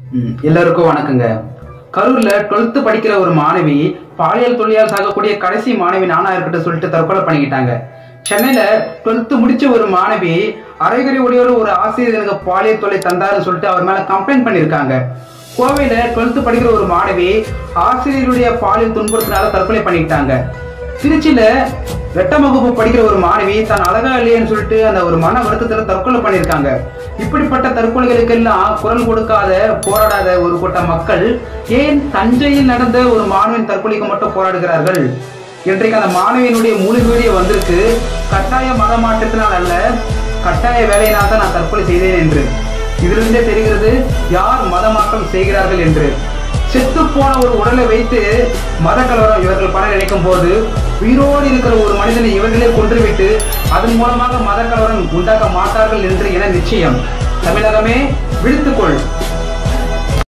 ம், எல்லாருக்கும் வணக்கங்க கரூர்ல 12th படிக்கிற ஒரு மாணவி பாலியல் தொழிலால் சாகக்கூடிய கடைசி மாணவி நானா இருக்கட்டும் சொல்லிட்டு தற்கொலை பண்ணிக்கிட்டாங்க சென்னையில 12th முடிச்ச ஒரு மாணவி அரைகுறை உடையோட ஒரு ஆசிரியர் எனக்கு பாலியல் தொல்லை தந்தாருன்னு சொல்லிட்டு அவர் மேல கம்ப்ளைண்ட் பண்ணியிருக்காங்க கோவையில 12th படிக்கிற ஒரு மாணவி ஆசிரியருடைய பாலியல் துன்புறுத்தினால தற்கொலை பண்ணிக்கிட்டாங்க திருச்சியில எட்டாம் வகுப்பு படிக்கிற ஒரு மாணவி தான் அழகா இல்லையேன்னு சொல்லிட்டு அந்த ஒரு மன வருத்தத்துல தற்கொலை பண்ணியிருக்காங்க இப்படிப்பட்ட தற்கொலைகளுக்கெல்லாம் குரல் கொடுக்காத போராடாத ஒரு கூட்ட மக்கள் ஏன் தஞ்சையில் நடந்த ஒரு மாணவின் தற்கொலைக்கு மட்டும் போராடுகிறார்கள் இன்றைக்கு அந்த மாணவியினுடைய முழு வீடியோ வந்திருக்கு கட்டாய மத மாற்றத்தினால் அல்ல கட்டாய வேலையினால் தான் நான் தற்கொலை செய்தேன் என்று இதிலிருந்தே தெரிகிறது யார் மத மாற்றம் செய்கிறார்கள் என்று செத்து போன ஒரு உடலை வைத்து மத கலவரம் இவர்கள் பண்ண நினைக்கும் போது உயிரோடு இருக்கிற ஒரு மனிதனை இவர்களே கொன்றுவிட்டு அதன் மூலமாக மத கலவரம் உண்டாக்க மாட்டார்கள் என்று என நிச்சயம் தமிழகமே விழித்துக்கொள்